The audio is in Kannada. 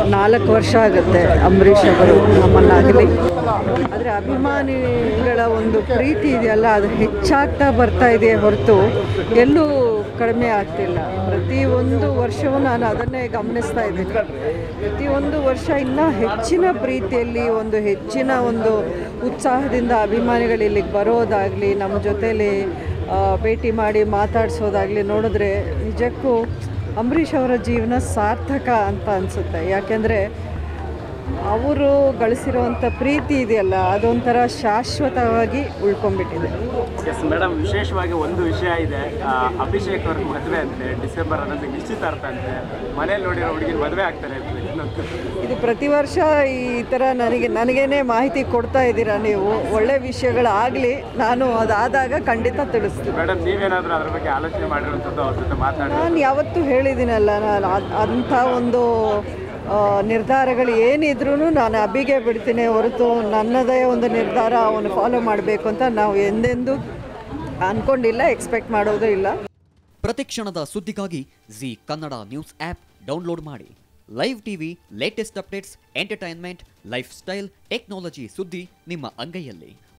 ನಾಲ್ಕು ವರ್ಷ ಆಗುತ್ತೆ ಅಂಬರೀಷ್ ಅವರು ನಮ್ಮನ್ನಾಗಲಿ ಆದರೆ ಅಭಿಮಾನಿಗಳ ಒಂದು ಪ್ರೀತಿ ಇದೆಯಲ್ಲ ಅದು ಹೆಚ್ಚಾಗ್ತಾ ಬರ್ತಾ ಇದೆ ಹೊರತು ಎಲ್ಲೂ ಕಡಿಮೆ ಆಗ್ತಿಲ್ಲ ಪ್ರತಿಯೊಂದು ವರ್ಷವೂ ನಾನು ಅದನ್ನೇ ಗಮನಿಸ್ತಾ ಇದ್ದೀನಿ ಪ್ರತಿಯೊಂದು ವರ್ಷ ಇನ್ನೂ ಹೆಚ್ಚಿನ ಪ್ರೀತಿಯಲ್ಲಿ ಒಂದು ಹೆಚ್ಚಿನ ಒಂದು ಉತ್ಸಾಹದಿಂದ ಅಭಿಮಾನಿಗಳು ಇಲ್ಲಿಗೆ ಬರೋದಾಗಲಿ ನಮ್ಮ ಜೊತೇಲಿ ಆ, ಭೇಟಿ ಮಾಡಿ ಮಾತಾಡಿಸೋದಾಗಲಿ ನೋಡಿದ್ರೆ ನಿಜಕ್ಕೂ ಅಂಬರೀಷ್ ಅವರ ಜೀವನ ಸಾರ್ಥಕ ಅಂತ ಅನಿಸುತ್ತೆ ಯಾಕೆಂದರೆ ಅವರು ಗಳಿಸಿರುವಂಥ ಪ್ರೀತಿ ಇದೆಯಲ್ಲ ಅದೊಂಥರ ಶಾಶ್ವತವಾಗಿ ಉಳ್ಕೊಂಡ್ಬಿಟ್ಟಿದೆ ಎಸ್ ಮೇಡಮ್ ವಿಶೇಷವಾಗಿ ಒಂದು ವಿಷಯ ಇದೆ ಆ, ಅಭಿಷೇಕ್ ಅವ್ರ ಮದುವೆ ಅಂತೆ ಡಿಸೆಂಬರ್ ಹನ್ನೊಂದಕ್ಕೆ ನಿಶ್ಚಿತಾರ್ಥ ಅಂತೆ ಮನೇಲಿ ನೋಡಿರೋ ಹುಡುಗಿನ ಮದುವೆ ಆಗ್ತಾರೆ ಅಂತ ಇನ್ನೊಂದು ಇದು ಪ್ರತಿ ವರ್ಷ ಈ ಥರ ನನಗೆ ನನಗೇನೆ ಮಾಹಿತಿ ಕೊಡ್ತಾ ಇದ್ದೀರಾ ನೀವು ಒಳ್ಳೆ ವಿಷಯಗಳಾಗಲಿ ನಾನು ಅದಾದಾಗ ಖಂಡಿತ ತಿಳಿಸ್ತೀನಿ ಮೇಡಮ್ ನೀವೇನಾದರೂ ಅದ್ರ ಬಗ್ಗೆ ಆಲೋಚನೆ ಮಾಡಿರುವಂಥದ್ದು ಅವ್ರ ಜೊತೆ ಮಾತಾಡಿ ನಾನು ಯಾವತ್ತೂ ಹೇಳಿದ್ದೀನಲ್ಲ ನಾನು ಅದ್- ಅಂಥ ಒಂದು ಆ, ನಿರ್ಧಾರಗಳು ಏನಿದ್ರೂ ನಾನು ಅಬ್ಬಿಗೆ ಬಿಡ್ತೀನಿ ಹೊರತು ನನ್ನದೇ ಒಂದು ನಿರ್ಧಾರ ಅವನು ಫಾಲೋ ಮಾಡಬೇಕು ಅಂತ ನಾವು ಎಂದೆಂದೂ ಅಂದ್ಕೊಂಡಿಲ್ಲ ಎಕ್ಸ್ಪೆಕ್ಟ್ ಮಾಡೋದು ಇಲ್ಲ ಪ್ರತಿಕ್ಷಣದ ಸುದ್ದಿಗಾಗಿ Zee Kannada news app download ಮಾಡಿ live TV latest updates entertainment lifestyle technology ಸುದ್ದಿ ನಿಮ್ಮ ಅಂಗೈಯಲ್ಲಿ